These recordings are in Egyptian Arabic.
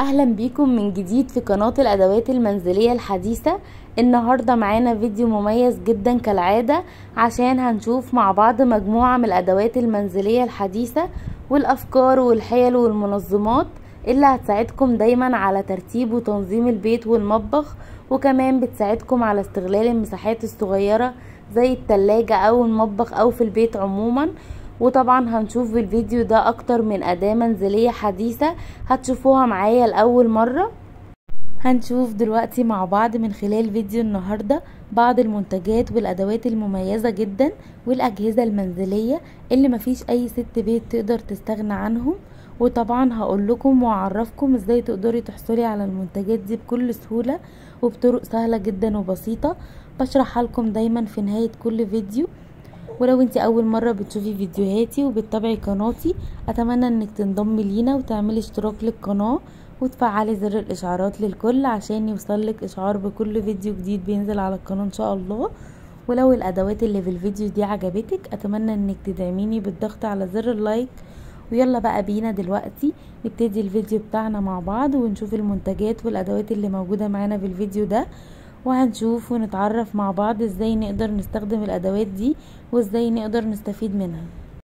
اهلا بيكم من جديد في قناة الادوات المنزلية الحديثة النهاردة معانا فيديو مميز جدا كالعادة عشان هنشوف مع بعض مجموعة من الادوات المنزلية الحديثة والافكار والحيل والمنظمات اللي هتساعدكم دايما على ترتيب وتنظيم البيت والمطبخ وكمان بتساعدكم على استغلال المساحات الصغيرة زي التلاجة او المطبخ او في البيت عموما وطبعا هنشوف في الفيديو ده اكتر من اداة منزلية حديثة هتشوفوها معايا لاول مرة هنشوف دلوقتي مع بعض من خلال فيديو النهاردة بعض المنتجات والادوات المميزة جدا والاجهزة المنزلية اللي مفيش اي ست بيت تقدر تستغنى عنهم وطبعا هقول لكم واعرفكم ازاي تقدري تحصلي على المنتجات دي بكل سهولة وبطرق سهلة جدا وبسيطة بشرحها لكم دايما في نهاية كل فيديو ولو انت اول مرة بتشوفي فيديوهاتي وبتتابعي قناتي اتمنى انك تنضمي لينا وتعملي اشتراك للقناة وتفعلي زر الاشعارات للكل عشان يوصلك اشعار بكل فيديو جديد بينزل على القناة ان شاء الله ولو الادوات اللي في الفيديو دي عجبتك اتمنى انك تدعميني بالضغط على زر اللايك ويلا بقى بينا دلوقتي نبتدي الفيديو بتاعنا مع بعض ونشوف المنتجات والادوات اللي موجودة معانا في الفيديو ده وهنشوف ونتعرف مع بعض ازاي نقدر نستخدم الادوات دي وازاي نقدر نستفيد منها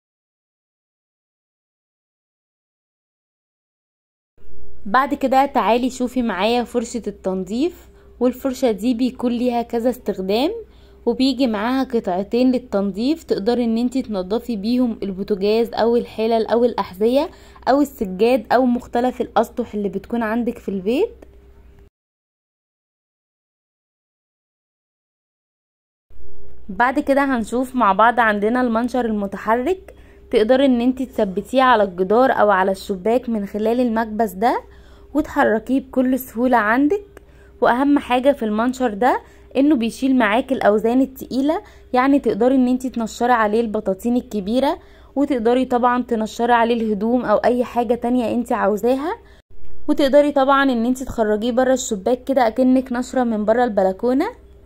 بعد كده تعالي شوفي معايا فرشة التنظيف والفرشة دي بيكون ليها كذا استخدام وبيجي معاها قطعتين للتنظيف تقدري ان انتي تنضفي بيهم البوتاجاز او الحلل او الاحذية او السجاد او مختلف الاسطح اللي بتكون عندك في البيت بعد كده هنشوف مع بعض عندنا المنشر المتحرك تقدري ان انتي تثبتيه على الجدار او على الشباك من خلال المكبس ده وتحركيه بكل سهولة عندك واهم حاجة في المنشر ده انه بيشيل معاك الاوزان التقيلة يعني تقدري ان انتي تنشري عليه البطاطين الكبيرة وتقدري طبعا تنشري عليه الهدوم او اي حاجة تانية انتي عاوزاها وتقدري طبعا ان انتي تخرجيه برا الشباك كده اكنك نشرة من برا البلكونة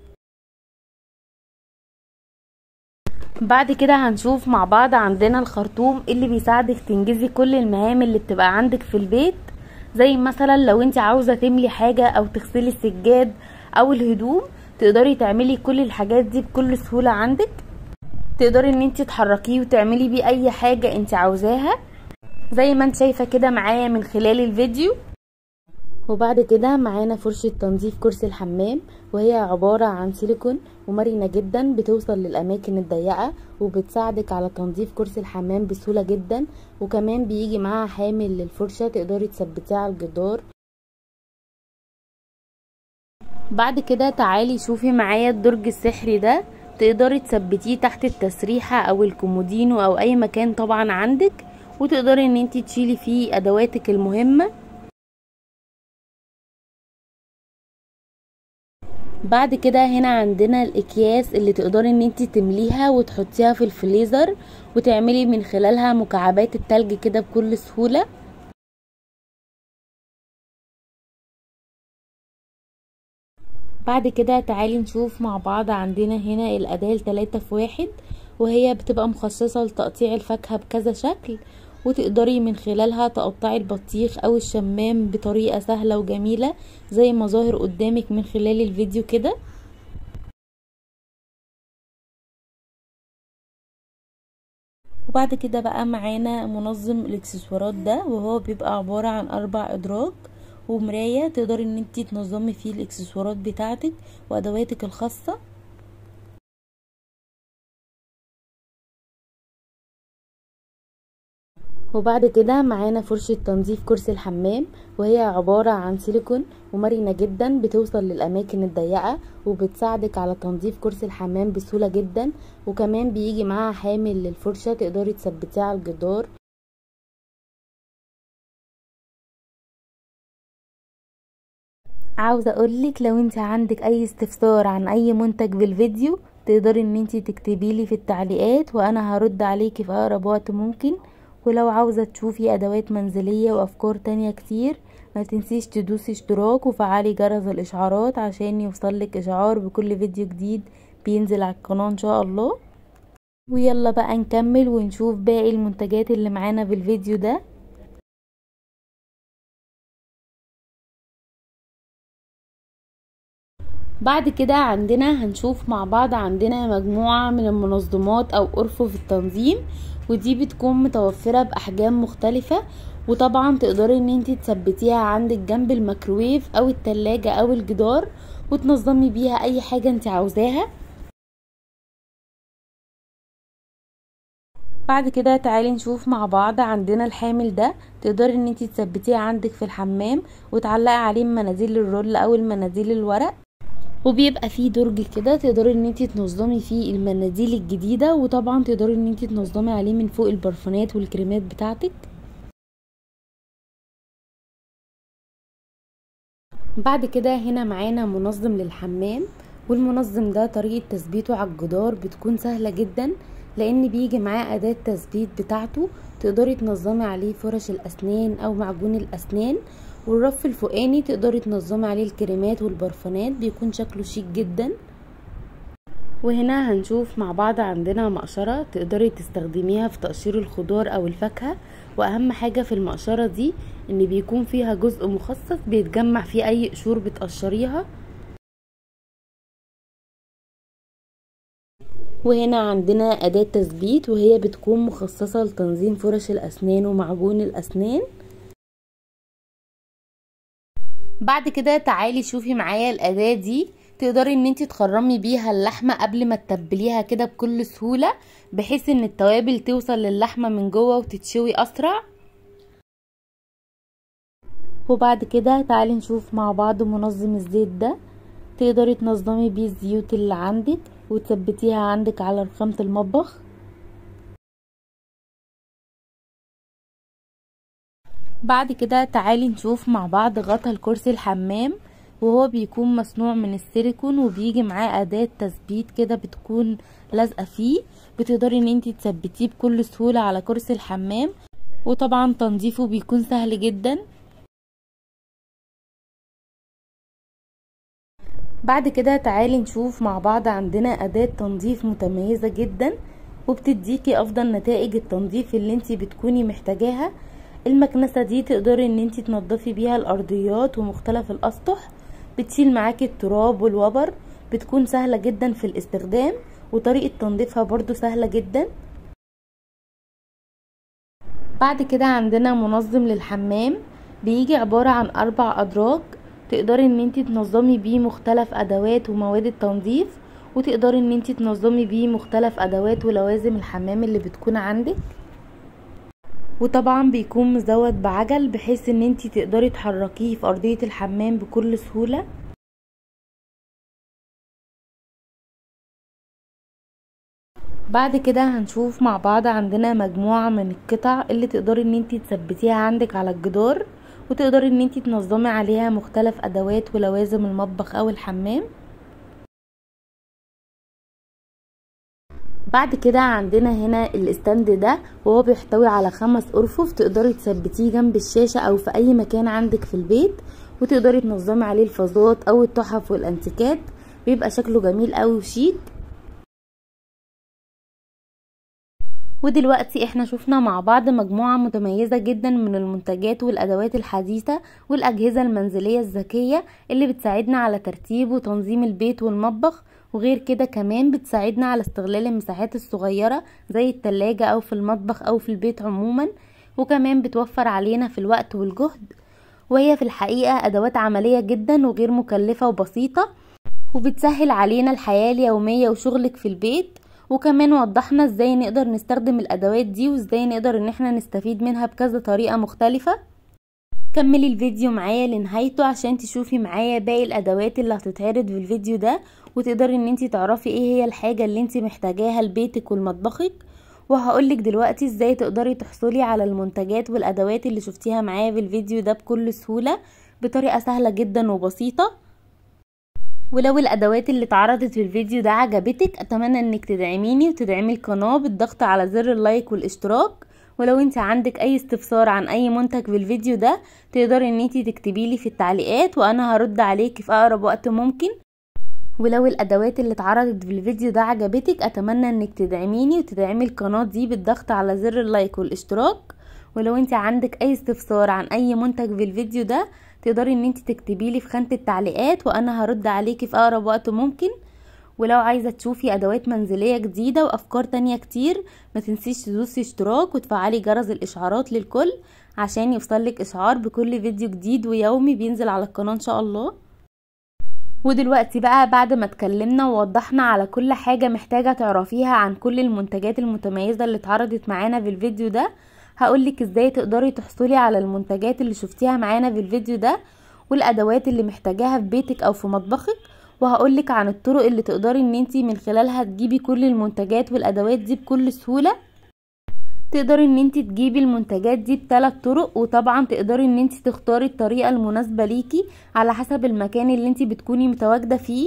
بعد كده هنشوف مع بعض عندنا الخرطوم اللي بيساعدك تنجزي كل المهام اللي بتبقى عندك في البيت زي مثلا لو انت عاوزة تملي حاجة او تغسلي السجاد او الهدوم تقدري تعملي كل الحاجات دي بكل سهولة عندك تقدري ان انت تحركيه وتعملي بيه اي حاجة انت عاوزاها زي ما انت شايفة كده معايا من خلال الفيديو وبعد كده معانا فرشة تنظيف كرسي الحمام وهي عبارة عن سيليكون ومرنة جدا بتوصل للأماكن الضيقة وبتساعدك على تنظيف كرسي الحمام بسهولة جدا وكمان بيجي معاها حامل للفرشة تقدري تثبتيها على الجدار بعد كده تعالي شوفي معايا الدرج السحري ده تقدري تثبتيه تحت التسريحة او الكومودينو او اي مكان طبعا عندك وتقدري ان انتي تشيلي فيه ادواتك المهمه بعد كده هنا عندنا الاكياس اللي تقدري ان انتي تمليها وتحطيها في الفريزر وتعملي من خلالها مكعبات التلج كده بكل سهولة بعد كده تعالي نشوف مع بعض عندنا هنا الاداة التلاتة في واحد وهي بتبقى مخصصة لتقطيع الفاكهة بكذا شكل وتقدري من خلالها تقطعي البطيخ او الشمام بطريقة سهلة وجميلة زي ما ظاهر قدامك من خلال الفيديو كده وبعد كده بقى معانا منظم الاكسسوارات ده وهو بيبقى عبارة عن اربع ادراج ومراية تقدري ان انتي تنظمي فيه الاكسسوارات بتاعتك وادواتك الخاصة وبعد كده معانا فرشة تنظيف كرسي الحمام وهي عبارة عن سيليكون ومرنة جدا بتوصل للأماكن الضيقة وبتساعدك على تنظيف كرسي الحمام بسهولة جدا وكمان بيجي معاها حامل للفرشة تقدري تثبتيها على الجدار عاوزة اقولك لو انت عندك اي استفسار عن اي منتج في الفيديو تقدري ان انت تكتبيلي في التعليقات وانا هرد عليكي في اقرب وقت ممكن ولو عاوزة تشوفي ادوات منزلية وافكار تانية كتير ما تنسيش تدوسي اشتراك وفعلي جرس الاشعارات عشان يوصلك اشعار بكل فيديو جديد بينزل على القناة ان شاء الله ويلا بقى نكمل ونشوف باقي المنتجات اللي معانا في الفيديو ده بعد كده عندنا هنشوف مع بعض عندنا مجموعة من المنظمات او ارفف التنظيم ودي بتكون متوفرة باحجام مختلفة وطبعا تقدري ان انت تثبتيها عندك جنب الميكروويف او التلاجة او الجدار وتنظمي بيها اي حاجة انت عاوزاها بعد كده تعالي نشوف مع بعض عندنا الحامل ده تقدري ان انت تثبتيه عندك في الحمام وتعلقي عليه مناديل الرول او المناديل الورق وبيبقى فيه درج كده تقدري ان انت تنظمي فيه المناديل الجديده وطبعا تقدري ان انت تنظمي عليه من فوق البرفانات والكريمات بتاعتك بعد كده هنا معانا منظم للحمام والمنظم ده طريقه تثبيته على الجدار بتكون سهله جدا لان بيجي معاه اداه تثبيت بتاعته تقدري تنظمي عليه فرش الاسنان او معجون الاسنان والرف الفوقاني تقدري تنظمي عليه الكريمات والبرفانات بيكون شكله شيك جدا وهنا هنشوف مع بعض عندنا مقشرة تقدري تستخدميها في تقشير الخضار او الفاكهة واهم حاجة في المقشرة دي ان بيكون فيها جزء مخصص بيتجمع فيه اي قشور بتقشريها وهنا عندنا أداة تثبيت وهي بتكون مخصصة لتنظيم فرش الأسنان ومعجون الأسنان بعد كده تعالي شوفي معايا الأداة دي تقدري ان انت تخرمي بيها اللحمة قبل ما تتبليها كده بكل سهولة بحيث ان التوابل توصل للحمة من جوه وتتشوي أسرع وبعد كده تعالي نشوف مع بعض منظم الزيت ده تقدري تنظمي بيه الزيوت اللي عندك وتثبتيها عندك على رخامة المطبخ بعد كده تعالي نشوف مع بعض غطا الكرسي الحمام وهو بيكون مصنوع من السيليكون وبيجي معاه اداة تثبيت كده بتكون لازقة فيه بتقدري ان انتي تثبتيه بكل سهولة على كرسي الحمام وطبعا تنظيفه بيكون سهل جدا بعد كده تعالي نشوف مع بعض عندنا أداة تنظيف متميزة جدا وبتديكي أفضل نتائج التنظيف اللي انتي بتكوني محتاجاها المكنسة دي تقدري ان انتي تنضفي بيها الأرضيات ومختلف الأسطح بتشيل معاكي التراب والوبر بتكون سهلة جدا في الاستخدام وطريقة تنظيفها برضو سهلة جدا بعد كده عندنا منظم للحمام بيجي عبارة عن أربع أدراج تقدري ان انتي تنظمي بيه مختلف ادوات ومواد التنظيف وتقدري ان انتي تنظمي بيه مختلف ادوات ولوازم الحمام اللي بتكون عندك وطبعا بيكون مزود بعجل بحيث ان انتي تقدري تحركيه في ارضية الحمام بكل سهولة بعد كده هنشوف مع بعض عندنا مجموعة من القطع اللي تقدري ان انتي تثبتيها عندك على الجدار وتقدري ان انتي تنظمي عليها مختلف ادوات ولوازم المطبخ او الحمام بعد كده عندنا هنا الاستند ده وهو بيحتوي على خمس ارفف تقدري تثبتيه جنب الشاشة او في اي مكان عندك في البيت وتقدري تنظمي عليه الفازات او التحف والانتيكات بيبقى شكله جميل قوي وشيك ودلوقتي احنا شفنا مع بعض مجموعة متميزة جدا من المنتجات والادوات الحديثة والاجهزة المنزلية الذكية اللي بتساعدنا على ترتيب وتنظيم البيت والمطبخ وغير كده كمان بتساعدنا على استغلال المساحات الصغيرة زي التلاجة او في المطبخ او في البيت عموما وكمان بتوفر علينا في الوقت والجهد وهي في الحقيقة ادوات عملية جدا وغير مكلفة وبسيطة وبتسهل علينا الحياة اليومية وشغلك في البيت وكمان وضحنا ازاي نقدر نستخدم الادوات دي وازاي نقدر ان احنا نستفيد منها بكذا طريقة مختلفة كملي الفيديو معايا لنهايته عشان تشوفي معايا باقي الادوات اللي هتتعرض في الفيديو ده وتقدري ان انتي تعرفي ايه هي الحاجة اللي انتي محتاجاها لبيتك ولمطبخك وهقولك دلوقتي ازاي تقدري تحصلي على المنتجات والادوات اللي شفتيها معايا في الفيديو ده بكل سهولة بطريقة سهلة جدا وبسيطة ولو الادوات اللي اتعرضت في الفيديو ده عجبتك اتمنى انك تدعميني وتدعمي القناة بالضغط على زر اللايك والاشتراك ولو انت عندك اي استفسار عن اي منتج في الفيديو ده تقدري ان انت تكتبيلي في التعليقات وانا هرد عليكي في اقرب وقت ممكن ولو الادوات اللي اتعرضت في الفيديو ده عجبتك اتمنى انك تدعميني وتدعمي القناة دي بالضغط على زر اللايك والاشتراك ولو انت عندك اي استفسار عن اي منتج في الفيديو ده تقدري ان انت تكتبي لي في خانة التعليقات وانا هرد عليكي في اقرب وقت ممكن ولو عايزة تشوفي ادوات منزلية جديدة وافكار تانية كتير ما تنسيش تدوسي اشتراك وتفعلي جرس الاشعارات للكل عشان يوصلك اشعار بكل فيديو جديد ويومي بينزل على القناة ان شاء الله ودلوقتي بقى بعد ما اتكلمنا ووضحنا على كل حاجة محتاجة تعرفيها عن كل المنتجات المتميزة اللي اتعرضت معانا في الفيديو ده هقولك ازاي تقدري تحصلي على المنتجات اللي شفتيها معانا في الفيديو ده والادوات اللي محتاجاها في بيتك او في مطبخك وهقولك عن الطرق اللي تقدري ان انتي من خلالها تجيبي كل المنتجات والادوات دي بكل سهولة تقدري ان انت تجيبي المنتجات دي بثلاث طرق وطبعا تقدري ان انت تختاري الطريقة المناسبة ليكي على حسب المكان اللي انت بتكوني متواجدة فيه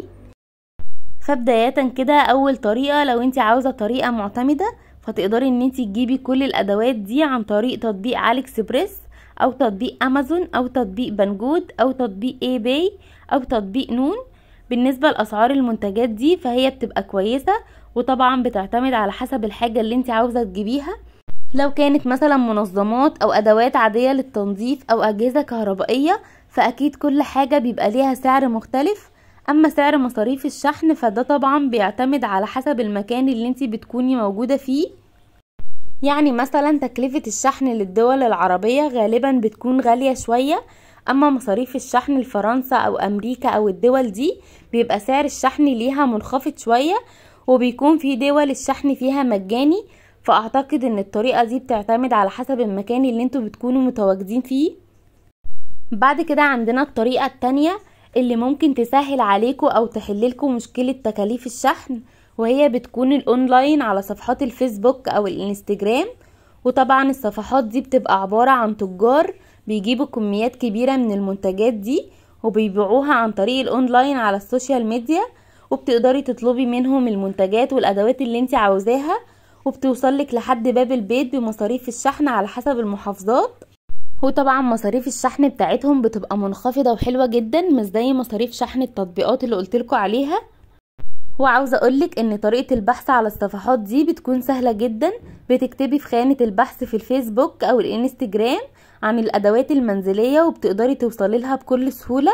فبداية كده اول طريقة لو انت عاوزة طريقة معتمدة فتقدري ان انت تجيبي كل الادوات دي عن طريق تطبيق علي اكسبريس او تطبيق امازون او تطبيق بنجود او تطبيق اي باي او تطبيق نون بالنسبة لاسعار المنتجات دي فهي بتبقى كويسة وطبعا بتعتمد على حسب الحاجة اللي انت عاوزة تجيبيها لو كانت مثلا منظمات او ادوات عادية للتنظيف او اجهزة كهربائية فاكيد كل حاجة بيبقى ليها سعر مختلف اما سعر مصاريف الشحن فده طبعا بيعتمد على حسب المكان اللي انت بتكوني موجودة فيه يعني مثلا تكلفة الشحن للدول العربية غالبا بتكون غالية شوية اما مصاريف الشحن لفرنسا او امريكا او الدول دي بيبقى سعر الشحن ليها منخفض شوية وبيكون في دول الشحن فيها مجاني فاعتقد ان الطريقة دي بتعتمد على حسب المكان اللي انتوا بتكونوا متواجدين فيه بعد كده عندنا الطريقة التانية اللي ممكن تسهل عليكم او تحللكم مشكلة تكاليف الشحن وهي بتكون الاونلاين على صفحات الفيسبوك او الانستجرام وطبعا الصفحات دي بتبقى عبارة عن تجار بيجيبوا كميات كبيرة من المنتجات دي وبيبيعوها عن طريق الاونلاين على السوشيال ميديا وبتقدري تطلبي منهم المنتجات والادوات اللي انت عاوزاها وبتوصلك لحد باب البيت بمصاريف الشحن على حسب المحافظات وطبعا مصاريف الشحن بتاعتهم بتبقى منخفضة وحلوة جدا مش زي مصاريف شحن التطبيقات اللي قلتلكوا عليها وعاوزة اقولك ان طريقة البحث على الصفحات دي بتكون سهلة جدا بتكتبي في خانة البحث في الفيسبوك او الانستجرام عن الادوات المنزلية وبتقدري توصلي لها بكل سهولة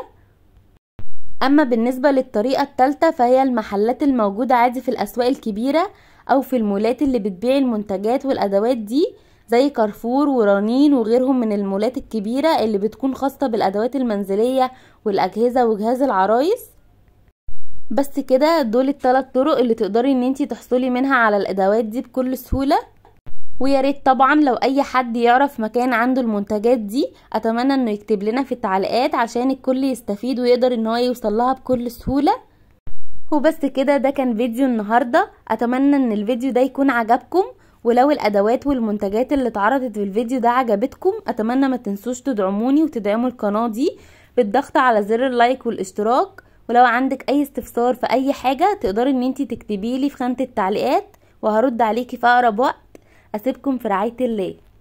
اما بالنسبة للطريقة التالتة فهي المحلات الموجودة عادي في الاسواق الكبيرة او في المولات اللي بتبيع المنتجات والادوات دي زي كارفور ورنين وغيرهم من المولات الكبيرة اللي بتكون خاصة بالادوات المنزلية والاجهزة وجهاز العرايس بس كده دول الثلاث طرق اللي تقدري ان انتي تحصلي منها على الادوات دي بكل سهولة ويا ريت طبعا لو اي حد يعرف مكان عنده المنتجات دي اتمنى انه يكتب لنا في التعليقات عشان الكل يستفيد ويقدر ان هو يوصل لها بكل سهولة وبس كده ده كان فيديو النهاردة اتمنى ان الفيديو ده يكون عجبكم ولو الادوات والمنتجات اللي اتعرضت في الفيديو ده عجبتكم اتمنى ما تنسوش تدعموني وتدعموا القناة دي بالضغط على زر اللايك والاشتراك ولو عندك اي استفسار في اي حاجة تقدري ان انتي تكتبيلي في خانة التعليقات وهرد عليكي في اقرب وقت اسيبكم في رعاية الله